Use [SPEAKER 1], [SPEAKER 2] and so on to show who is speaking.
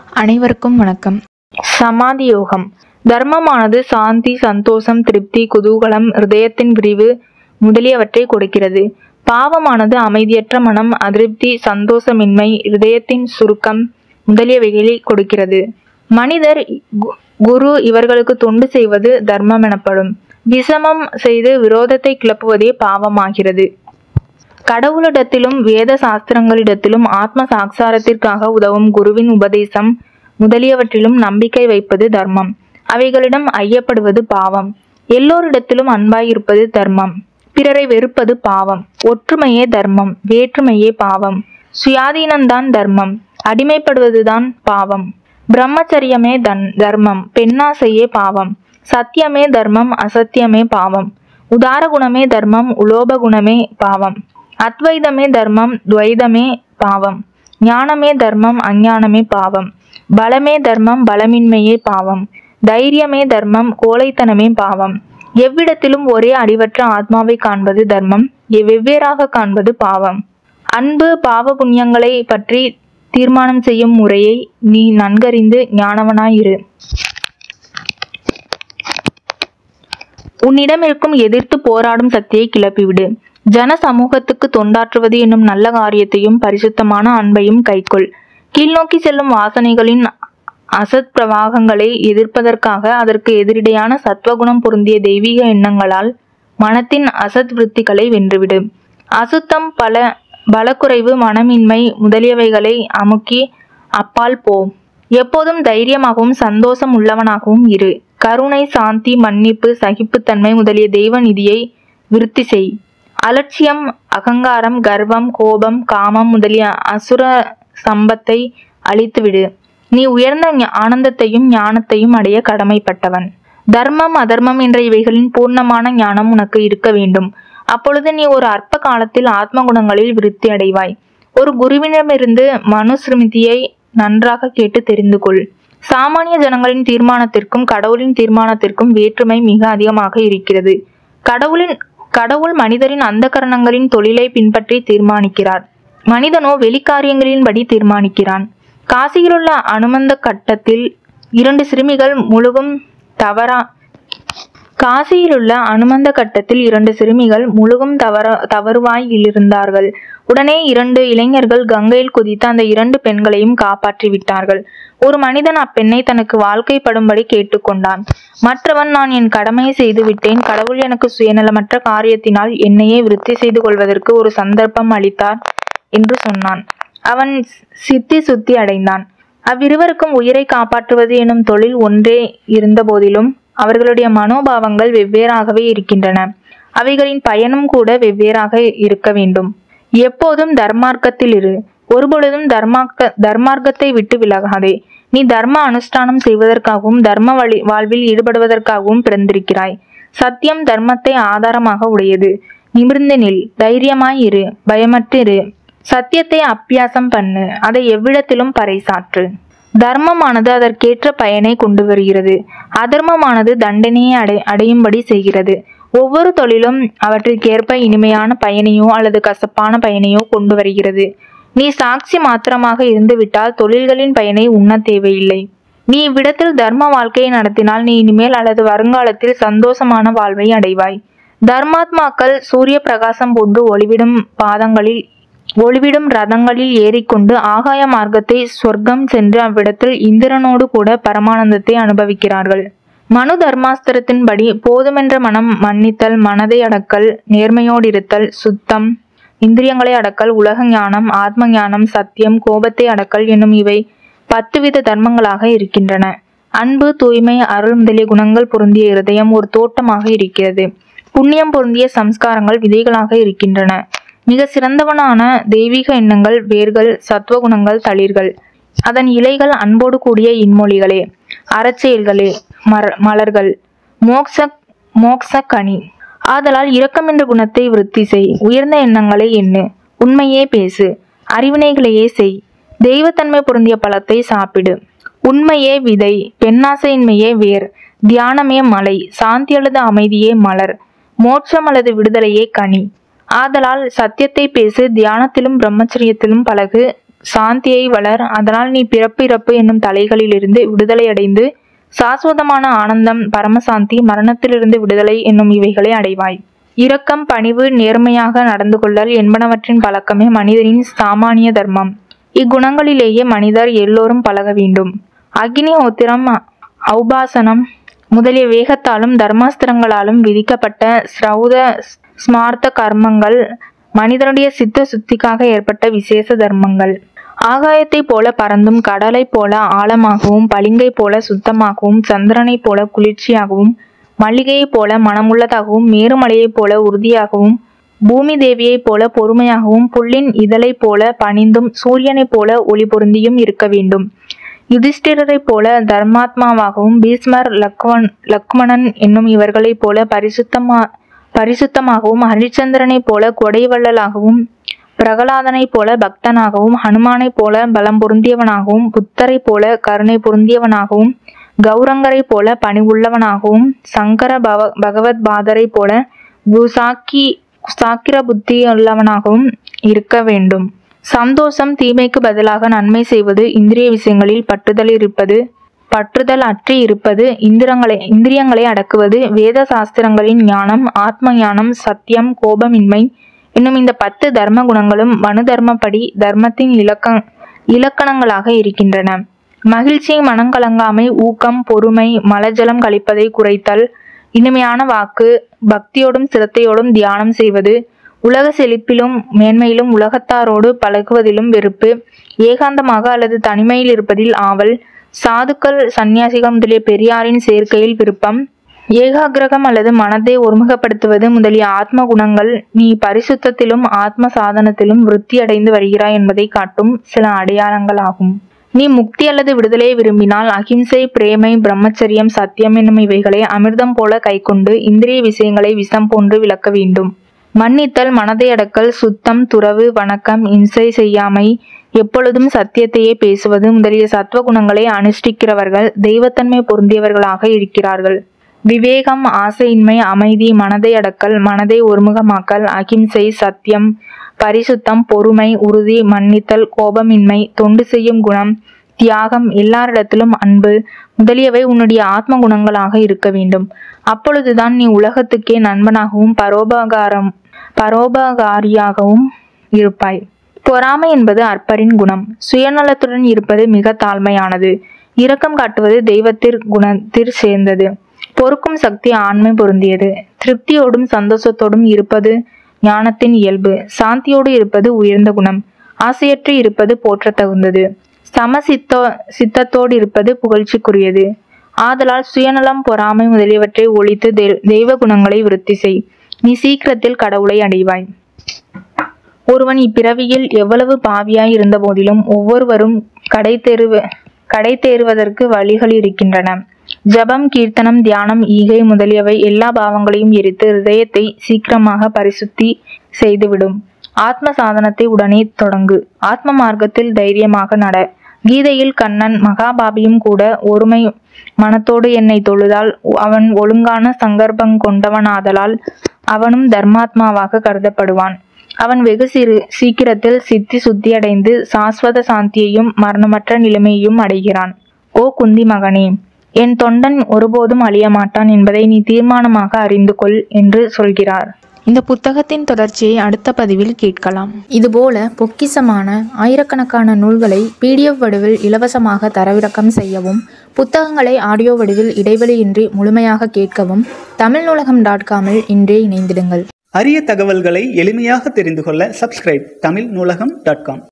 [SPEAKER 1] அனைவருக்கும் வணக்கம் சமாதி யோகம் தர்மமானது சாந்தி சந்தோஷம் திருப்தி குதூகலம் இதயத்தின் விரிவு முதலியவற்றை கொடுக்கிறது பாவமானது அமைதியற்ற மனம் அதிருப்தி சந்தோஷமின்மை இதயத்தின் சுருக்கம் முதலியவைகளை கொடுக்கிறது மனிதர் கு- குரு இவர்களுக்கு தொண்டு செய்வது தர்மம் எனப்படும் விஷமம் செய்து விரோதத்தை கிளப்புவதே பாவமாகிறது கடவுளிடத்திலும் வேத சாஸ்திரங்களிடத்திலும் ஆத்ம சாட்சாரத்திற்காக உதவும் குருவின் உபதேசம் முதலியவற்றிலும் நம்பிக்கை வைப்பது தர்மம் அவைகளிடம் ஐயப்படுவது பாவம் எல்லோரிடத்திலும் அன்பாயிருப்பது தர்மம் பிறரை வெறுப்பது பாவம் ஒற்றுமையே தர்மம் வேற்றுமையே பாவம் சுயாதீனம்தான் தர்மம் அடிமைப்படுவதுதான் பாவம் பிரம்மச்சரியமே தன் தர்மம் பெண்ணாசையே பாவம் சத்தியமே தர்மம் அசத்தியமே பாவம் உதார குணமே தர்மம் உலோப குணமே பாவம் அத்வைதமே தர்மம் துவைதமே பாவம் ஞானமே தர்மம் அஞ்ஞானமே பாவம் பலமே தர்மம் பலமின்மையே பாவம் தைரியமே தர்மம் கோழைத்தனமே பாவம் எவ்விடத்திலும் ஒரே அடிவற்ற ஆத்மாவை காண்பது தர்மம் எ- வெவ்வேறாக காண்பது பாவம் அன்பு பாவ புண்ணியங்களை பற்றி தீர்மானம் செய்யும் முறையை நீ நன்கறிந்து ஞானவனாயிரு உன்னிடம் இருக்கும் எதிர்த்து போராடும் சக்தியை கிளப்பிவிடு ஜன சமூகத்துக்கு தொண்டாற்றுவது என்னும் நல்ல காரியத்தையும் பரிசுத்தமான அன்பையும் கைக்கொள் கீழ்நோக்கி செல்லும் வாசனைகளின் அசத் பிரவாகங்களை எதிர்ப்பதற்காக அதற்கு எதிரிடையான சத்வகுணம் பொருந்திய தெய்வீக எண்ணங்களால் மனத்தின் அசத் விருத்திகளை வென்றுவிடு அசுத்தம் பல பலக்குறைவு மனமின்மை முதலியவைகளை அமுக்கி அப்பால் போ எப்போதும் தைரியமாகவும் சந்தோஷம் உள்ளவனாகவும் இரு கருணை சாந்தி மன்னிப்பு சகிப்புத்தன்மை முதலிய தெய்வ நிதியை விருத்தி செய் அலட்சியம் அகங்காரம் கர்வம் கோபம் காமம் முதலிய அசுர சம்பத்தை அழித்துவிடு நீ உயர்ந்த ஞ- ஆனந்தத்தையும் ஞானத்தையும் அடைய கடமைப்பட்டவன் தர்மம் அதர்மம் என்ற இவைகளின் பூர்ணமான ஞானம் உனக்கு இருக்க வேண்டும் அப்பொழுது நீ ஒரு அற்ப காலத்தில் ஆத்ம குணங்களில் விருத்தி அடைவாய் ஒரு குருவிடமிருந்து மனுஸ்மிருதியை நன்றாக கேட்டு தெரிந்து கொள் சாமானிய ஜனங்களின் தீர்மானத்திற்கும் கடவுளின் தீர்மானத்திற்கும் வேற்றுமை மிக அதிகமாக இருக்கிறது கடவுளின் கடவுள் மனிதரின் அந்த கரணங்களின் தொழிலை பின்பற்றி தீர்மானிக்கிறார் மனிதனோ வெளிக்காரியங்களின்படி தீர்மானிக்கிறான் காசியிலுள்ள அனுமந்த கட்டத்தில் இரண்டு சிறுமிகள் முழுகும் தவறா காசியிலுள்ள அனுமந்த கட்டத்தில் இரண்டு சிறுமிகள் முழுகும் தவற தவறுவாயில் இருந்தார்கள் உடனே இரண்டு இளைஞர்கள் கங்கையில் குதித்து அந்த இரண்டு பெண்களையும் காப்பாற்றி விட்டார்கள் ஒரு மனிதன் அப்பெண்ணை தனக்கு வாழ்க்கைப்படும்படி கேட்டுக்கொண்டான் மற்றவன் நான் என் கடமையை செய்து விட்டேன் கடவுள் எனக்கு சுயநலமற்ற காரியத்தினால் என்னையே விருத்தி செய்து கொள்வதற்கு ஒரு சந்தர்ப்பம் அளித்தார் என்று சொன்னான் அவன் சித்தி சுத்தி அடைந்தான் அவ்விருவருக்கும் உயிரை காப்பாற்றுவது எனும் தொழில் ஒன்றே இருந்த போதிலும் அவர்களுடைய மனோபாவங்கள் வெவ்வேறாகவே இருக்கின்றன அவைகளின் பயனும் கூட வெவ்வேறாக இருக்க வேண்டும் எப்போதும் தர்மார்க்கத்தில் இரு ஒருபொழுதும் தர்மார்க்க தர்மார்க்கத்தை விட்டு விலகாதே நீ தர்ம அனுஷ்டானம் செய்வதற்காகவும் தர்ம வழி வாழ்வில் ஈடுபடுவதற்காகவும் பிறந்திருக்கிறாய் சத்தியம் தர்மத்தை ஆதாரமாக உடையது நிமிர்ந்து நில் தைரியமாய் இரு பயமற்றிரு சத்தியத்தை அப்பியாசம் பண்ணு அதை எவ்விடத்திலும் பறைசாற்று தர்மமானது அதற்கேற்ற பயனை கொண்டு வருகிறது அதர்மமானது தண்டனையை அடை அடையும்படி செய்கிறது ஒவ்வொரு தொழிலும் அவற்றிற்கேற்ப இனிமையான பயனையோ அல்லது கசப்பான பயனையோ கொண்டு வருகிறது நீ சாட்சி மாத்திரமாக இருந்துவிட்டால் தொழில்களின் பயனை உண்ண தேவையில்லை நீ இவ்விடத்தில் தர்ம வாழ்க்கையை நடத்தினால் நீ இனிமேல் அல்லது வருங்காலத்தில் சந்தோஷமான வாழ்வை அடைவாய் தர்மாத்மாக்கள் சூரிய பிரகாசம் போன்று ஒளிவிடும் பாதங்களில் ஒளிவிடும் ரதங்களில் ஏறிக்கொண்டு ஆகாய மார்க்கத்தை சொர்க்கம் சென்று அவ்விடத்தில் இந்திரனோடு கூட பரமானந்தத்தை அனுபவிக்கிறார்கள் மனு தர்மாஸ்திரத்தின்படி போதுமென்ற மனம் மன்னித்தல் மனதை அடக்கல் நேர்மையோடு இருத்தல் சுத்தம் இந்திரியங்களை அடக்கல் உலக ஞானம் ஆத்ம ஞானம் சத்தியம் கோபத்தை அடக்கல் என்னும் இவை பத்து வித தர்மங்களாக இருக்கின்றன அன்பு தூய்மை அருள் முதலிய குணங்கள் பொருந்திய இருதயம் ஒரு தோட்டமாக இருக்கிறது புண்ணியம் பொருந்திய சம்ஸ்காரங்கள் விதைகளாக இருக்கின்றன மிக சிறந்தவனான தெய்வீக எண்ணங்கள் வேர்கள் சத்துவகுணங்கள் தளிர்கள் அதன் இலைகள் அன்போடு கூடிய இன்மொழிகளே அறச்செயல்களே மர மலர்கள் மோக்ஷ மோக்ஷ கனி ஆதலால் இரக்கம் என்ற குணத்தை விருத்தி செய் உயர்ந்த எண்ணங்களை எண்ணு உண்மையே பேசு அறிவினைகளையே செய் தெய்வத்தன்மை பொருந்திய பழத்தை சாப்பிடு உண்மையே விதை பெண்ணாசையின்மையே வேர் தியானமே மலை சாந்தி அல்லது அமைதியே மலர் மோட்சம் அல்லது விடுதலையே கனி ஆதலால் சத்தியத்தை பேசு தியானத்திலும் பிரம்மச்சரியத்திலும் பழகு சாந்தியை வளர் அதனால் நீ பிறப்பு இறப்பு என்னும் தலைகளிலிருந்து விடுதலை அடைந்து சாஸ்வதமான ஆனந்தம் பரமசாந்தி மரணத்திலிருந்து விடுதலை என்னும் இவைகளை அடைவாய் இரக்கம் பணிவு நேர்மையாக நடந்து கொள்ளல் என்பனவற்றின் பழக்கமே மனிதனின் சாமானிய தர்மம் இக்குணங்களிலேயே மனிதர் எல்லோரும் பழக வேண்டும் அக்னி ஹோத்திரம் ஔபாசனம் முதலிய வேகத்தாலும் தர்மாஸ்திரங்களாலும் விதிக்கப்பட்ட ஸ்ரௌத ஸ்மார்த்த கர்மங்கள் மனிதனுடைய சித்த சுத்திக்காக ஏற்பட்ட விசேஷ தர்மங்கள் ஆகாயத்தைப் போல பறந்தும் கடலைப் போல ஆழமாகவும் பளிங்கை போல சுத்தமாகவும் சந்திரனைப் போல குளிர்ச்சியாகவும் மல்லிகையைப் போல மனமுள்ளதாகவும் மேருமலையைப் போல உறுதியாகவும் பூமி தேவியைப் போல பொறுமையாகவும் புல்லின் இதழைப் போல பணிந்தும் சூரியனைப் போல ஒளி பொருந்தியும் இருக்க வேண்டும் யுதிஷ்டிரரைப் போல தர்மாத்மாவாகவும் பீஸ்மர் லக்வன் லக்மணன் என்னும் இவர்களைப் போல பரிசுத்தமா பரிசுத்தமாகவும் ஹரிச்சந்திரனைப் போல கொடைவள்ளலாகவும் பிரகலாதனைப் போல பக்தனாகவும் ஹனுமானைப் போல பலம் பொருந்தியவனாகவும் புத்தரைப் போல கருணை பொருந்தியவனாகவும் கௌரங்கரைப் போல பணிவுள்ளவனாகவும் சங்கர பவ பகவத் பாதரைப் போல குசாக்கி சாக்கிர புத்தி உள்ளவனாகவும் இருக்க வேண்டும் சந்தோஷம் தீமைக்கு பதிலாக நன்மை செய்வது இந்திரிய விஷயங்களில் பற்றுதல் இருப்பது பற்றுதல் அற்றி இருப்பது இந்திரங்களை இந்திரியங்களை அடக்குவது வேத சாஸ்திரங்களின் ஞானம் ஆத்ம ஞானம் சத்தியம் கோபமின்மை இன்னும் இந்த பத்து தர்ம குணங்களும் மனு தர்மப்படி தர்மத்தின் இலக்க இலக்கணங்களாக இருக்கின்றன மகிழ்ச்சி மனங்கலங்காமை ஊக்கம் பொறுமை மலஜலம் கழிப்பதை குறைத்தல் இனிமையான வாக்கு பக்தியோடும் சிரத்தையோடும் தியானம் செய்வது உலக செழிப்பிலும் மேன்மையிலும் உலகத்தாரோடு பழகுவதிலும் வெறுப்பு ஏகாந்தமாக அல்லது தனிமையில் இருப்பதில் ஆவல் சாதுக்கள் சந்நியாசிகள் முதலிய பெரியாரின் சேர்க்கையில் விருப்பம் ஏகாகிரகம் அல்லது மனதை ஒருமுகப்படுத்துவது முதலிய ஆத்ம குணங்கள் நீ பரிசுத்தத்திலும் ஆத்ம சாதனத்திலும் விருத்தி அடைந்து வருகிறாய் என்பதை காட்டும் சில அடையாளங்களாகும் நீ முக்தி அல்லது விடுதலையை விரும்பினால் அகிம்சை பிரேமை பிரம்மச்சரியம் சத்தியம் என்னும் இவைகளை அமிர்தம் போல கைக்கொண்டு இந்திரிய விஷயங்களை விஷம் போன்று விளக்க வேண்டும் மன்னித்தல் மனதை அடக்கல் சுத்தம் துறவு வணக்கம் இம்சை செய்யாமை எப்பொழுதும் சத்தியத்தையே பேசுவது முதலிய சத்துவ குணங்களை அனுஷ்டிக்கிறவர்கள் தெய்வத்தன்மை பொருந்தியவர்களாக இருக்கிறார்கள் விவேகம் ஆசையின்மை அமைதி மனதை அடக்கல் மனதை ஒருமுகமாக்கல் அகிம்சை சத்தியம் பரிசுத்தம் பொறுமை உறுதி மன்னித்தல் கோபமின்மை தொண்டு செய்யும் குணம் தியாகம் எல்லாரிடத்திலும் அன்பு முதலியவை உன்னுடைய ஆத்ம குணங்களாக இருக்க வேண்டும் அப்பொழுதுதான் நீ உலகத்துக்கே நண்பனாகவும் பரோபகாரம் பரோபகாரியாகவும் இருப்பாய் பொறாமை என்பது அற்பரின் குணம் சுயநலத்துடன் இருப்பது மிக தாழ்மையானது இரக்கம் காட்டுவது தெய்வத்திற் குணத்திற் சேர்ந்தது பொறுக்கும் சக்தி ஆண்மை பொருந்தியது திருப்தியோடும் சந்தோஷத்தோடும் இருப்பது ஞானத்தின் இயல்பு சாந்தியோடு இருப்பது உயர்ந்த குணம் ஆசையற்று இருப்பது போற்றத் தகுந்தது சம சித்தோ சித்தத்தோடு இருப்பது புகழ்ச்சிக்குரியது ஆதலால் சுயநலம் பொறாமை முதலியவற்றை ஒழித்து தெ- தெய்வ குணங்களை விருத்தி செய் நீ சீக்கிரத்தில் கடவுளை அடைவாய் ஒருவன் இப்பிறவியில் எவ்வளவு பாவியாய் இருந்த போதிலும் ஒவ்வொருவரும் கடை தேர்வு கடை தேறுவதற்கு வழிகள் இருக்கின்றன ஜபம் கீர்த்தனம் தியானம் ஈகை முதலியவை எல்லா பாவங்களையும் எரித்து ஹிருதயத்தை சீக்கிரமாக பரிசுத்தி செய்துவிடும் ஆத்ம சாதனத்தை உடனே தொடங்கு ஆத்ம மார்க்கத்தில் தைரியமாக நட கீதையில் கண்ணன் மகாபாபியும் கூட ஒருமை மனத்தோடு என்னை தொழுதால் அவன் ஒழுங்கான சங்கற்பம் கொண்டவனாதலால் அவனும் தர்மாத்மாவாக கருதப்படுவான் அவன் வெகு சிறு சீக்கிரத்தில் சித்தி சுத்தியடைந்து சாஸ்வத சாந்தியையும் மரணமற்ற நிலைமையையும் அடைகிறான் ஓ குந்தி மகனே என் தொண்டன் ஒருபோதும் அழிய மாட்டான் என்பதை நீ தீர்மானமாக அறிந்து கொள் என்று சொல்கிறார் இந்த புத்தகத்தின் தொடர்ச்சியை அடுத்த பதிவில் கேட்கலாம் இதுபோல பொக்கிசமான ஆயிரக்கணக்கான நூல்களை பிடிஎஃப் வடிவில் இலவசமாக தரவிறக்கம் செய்யவும் புத்தகங்களை ஆடியோ வடிவில் இடைவெளியின்றி முழுமையாக கேட்கவும் தமிழ் நூலகம் டாட் காமில் இன்றே இணைந்திடுங்கள்
[SPEAKER 2] அரிய தகவல்களை எளிமையாக தெரிந்து கொள்ள சப்ஸ்கிரைப் தமிழ் நூலகம் டாட் காம்